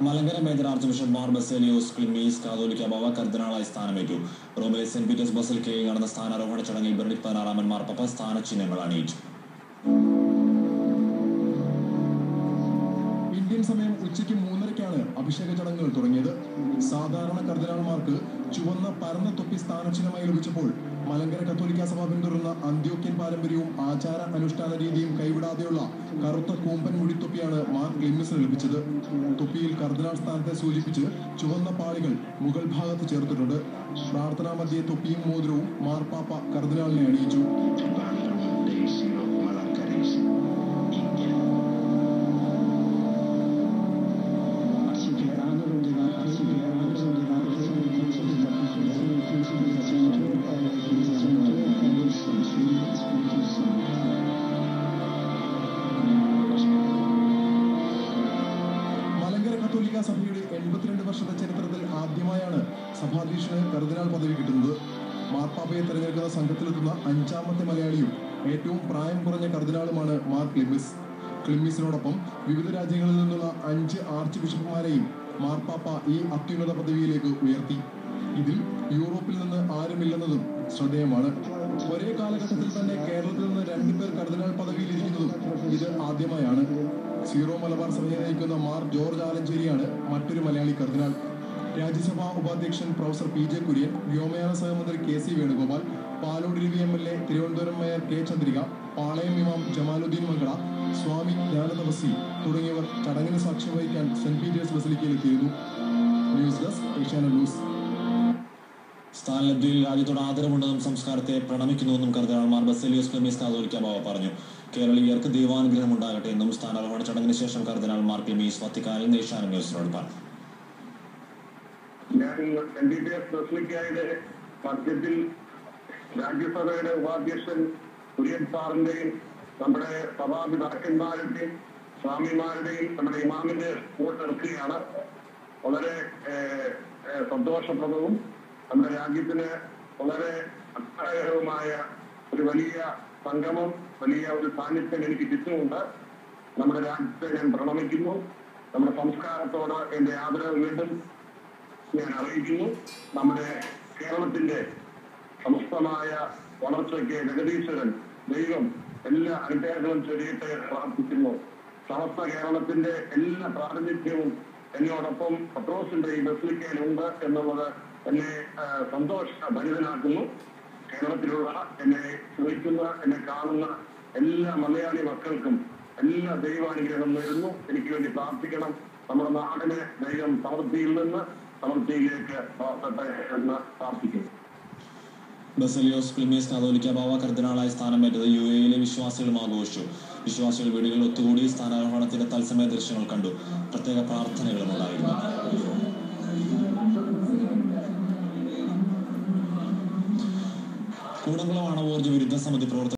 Malankara major archbishop Mar Baselios Cleemis Catholicos Bava കർദിനാളായി സ്ഥാനമേറ്റു റോമിലെ സെന്റ് പീറ്റേഴ്സ് ബസലിക്കയിൽ നടന്ന സ്ഥാനാരോഹണ ചടങ്ങിൽ ബെർണിറ്റ് പതിനാറാമൻ മാർപ്പപ്പ സ്ഥാനചിഹ്നങ്ങൾ അണിയിച്ചു ഇന്ത്യൻ സമയം ഉച്ചയ്ക്ക് മൂന്നരയ്ക്കാണ് അഭിഷേക ചടങ്ങുകൾ തുടങ്ങിയത് സാധാരണ കർദിനാൾമാർക്ക് ചുവന്ന പരന്ന തൊപ്പി സ്ഥാനചിഹ്നമായി ലഭിച്ചപ്പോൾ മലങ്കര കത്തോലിക്ക സഭ പിന്തുടരുന്ന അന്ത്യോക്യൻ പാരമ്പര്യവും ആചാര അനുഷ്ഠാന രീതിയും കൈവിടാതെയുള്ള കറുത്ത കൂമ്പൻ മുടിത്തൊപ്പിയാണ് മാർ ക്ലിമിസിന് ലഭിച്ചത് തൊപ്പിയിൽ കർദിനാൾ സ്ഥാനത്തെ സൂചിപ്പിച്ച് ചുവന്ന പാളികൾ മുകൾ ഭാഗത്ത് ചേർത്തിട്ടുണ്ട് പ്രാർത്ഥനാ മധ്യേ തൊപ്പിയും മോതിരവും മാർപ്പാപ്പ കർദിനാളിനെ അണിയിച്ചു Bando dei Siro Malaccaresi, India. Malankara കത്തോലിക്ക സഭയുടെ എൺപത്തിരണ്ട് വർഷത്തെ ചരിത്രത്തിൽ ആദ്യമായാണ് സഭാധ്യക്ഷന് കർദിനാൾ പദവി കിട്ടുന്നത് മാർപ്പാപ്പയെ തെരഞ്ഞെടുക്കുന്ന സംഘത്തിലെത്തുന്ന അഞ്ചാമത്തെ മലയാളിയും ഏറ്റവും പ്രായം കുറഞ്ഞ കർദിനാളുമാണ് മാർ ക്ലിമിസ് ക്ലിമിസിനോടൊപ്പം വിവിധ രാജ്യങ്ങളിൽ നിന്നുള്ള അഞ്ച് ആർച്ച് ബിഷപ്പുമാരെയും മാർപ്പാപ്പ ഈ അത്യുന്നത പദവിയിലേക്ക് ഉയർത്തി ഇതിൽ യൂറോപ്പിൽ നിന്ന് ആരുമില്ലെന്നതും ശ്രദ്ധേയമാണ് ഒരേ കാലഘട്ടത്തിൽ തന്നെ കേരളത്തിൽ നിന്ന് രണ്ടുപേർ കർദിനാൾ പദവിയിൽ ഇരിക്കുന്നതും ഇത് ആദ്യമായാണ് സീറോ മലബാർ സഭയെ നയിക്കുന്ന മാർ ജോർജ് ആലഞ്ചേരിയാണ് മറ്റൊരു മലയാളി കർദിനാൾ രാജ്യസഭാ ഉപാധ്യക്ഷൻ പ്രൊഫസർ പി ജെ കുര്യൻ വ്യോമയാന സഹമന്ത്രി K C Venugopal Palode Ravi M L A Thiruvananthapuram mayor K Chandrika Palayam ഇമാം ജമാലുദ്ദീൻ മംഗള സ്വാമി ജ്ഞാനതപസി തുടങ്ങിയവർ ചടങ്ങിന് സാക്ഷ്യം വഹിക്കാൻ സെന്റ് പീറ്റേഴ്സ് ബസിലിക്കയിലെത്തിയിരുന്നു ന്യൂസ് ഡെസ്ക് ഏഷ്യാനെറ്റ് ന്യൂസ് സ്ഥാനലബ്ധിയിൽ രാജ്യത്തോട് ആദരവുണ്ടെന്നും സംസ്കാരത്തെ പ്രണമിക്കുന്നുവെന്നും കർദിനാൾമാർ ബസേലിയോസ് ക്ലിമീസ് കാതോലിക്ക ബാവ പറഞ്ഞു കേരളീയർക്ക് ദൈവാനുഗ്രഹം ഉണ്ടാകട്ടെ എന്നും സ്ഥാനാരോഹണ ചടങ്ങിന് ശേഷം കർദിനാൾമാർ ക്ലിമീസ് വത്തിക്കാനിൽ ഏഷ്യാനെറ്റ് ന്യൂസിനോട് പറഞ്ഞു ഞാൻ എൻ ഡി പി എസ് ബസ്ലിക്കായുടെ മധ്യത്തിൽ രാജ്യസഭയുടെ ഉപാധ്യക്ഷൻ കുര്യൻ സാറിന്റെയും നമ്മുടെ സഭാപിതാക്കന്മാരുടെയും സ്വാമിമാരുടെയും നമ്മുടെ ഇമാമിന്റെ വോട്ടെടുക്കുകയാണ് വളരെ ഏഹ്, ഏഹ്, സന്തോഷപ്രദവും നമ്മുടെ രാജ്യത്തിന് വളരെ അത്ഭുതകരവുമായ ഒരു വലിയ സംഗമം വലിയ ഒരു സാന്നിധ്യം എനിക്ക് ചുറ്റുമുണ്ട് നമ്മുടെ രാജ്യത്തെ ഞാൻ പ്രണമിക്കുന്നു നമ്മുടെ സംസ്കാരത്തോട് എന്റെ ആദരവ് വീണ്ടും ഞാൻ അറിയിക്കുന്നു നമ്മുടെ കേരളത്തിന്റെ സമസ്തമായ വളർച്ചയ്ക്ക് ജഗദീശ്വരൻ ദൈവം എല്ലാ അനുഗ്രഹങ്ങളും ചൊരിയട്ടെ എന്ന് പ്രാർത്ഥിക്കുന്നു സമസ്ത കേരളത്തിന്റെ എല്ലാ പ്രാതിനിധ്യവും എന്നോടൊപ്പം പത്രോസിന്റെ ഈ ബസ്ലിക്കയിലുണ്ട് എന്നുള്ളത് എന്നെ ആ, സന്തോഷ ഭരിതനാക്കുന്നു കേരളത്തിലുള്ള എന്നെ ശ്രമിക്കുന്ന എന്നെ കാണുന്ന എല്ലാ മലയാളി മക്കൾക്കും എല്ലാ ദൈവാനുഗ്രഹം നേരുന്നു എനിക്ക് വേണ്ടി പ്രാർത്ഥിക്കണം നമ്മുടെ നാടിനെ ദൈവം സമൃദ്ധിയിൽ നിന്ന് സമൃദ്ധിയിലേക്ക് വളർത്തട്ടെ എന്ന് പ്രാർത്ഥിക്കുന്നു ബസലിയോസ് ക്ലിമീസ് കാതോലിക്ക ബാവ കർദിനാളായി സ്ഥാനമേറ്റത് യു എയിലെ വിശ്വാസികളും ആഘോഷിച്ചു വിശ്വാസികൾ വീടുകളിൽ ഒത്തുകൂടി സ്ഥാനാരോഹണത്തിന്റെ തത്സമയ ദൃശ്യങ്ങൾ കണ്ടു പ്രത്യേക പ്രാർത്ഥനകളും ഉണ്ടായിരുന്നു കൂടംകുളം ആണവോർജ്ജ വിരുദ്ധ സമിതി പ്രവർത്തകർ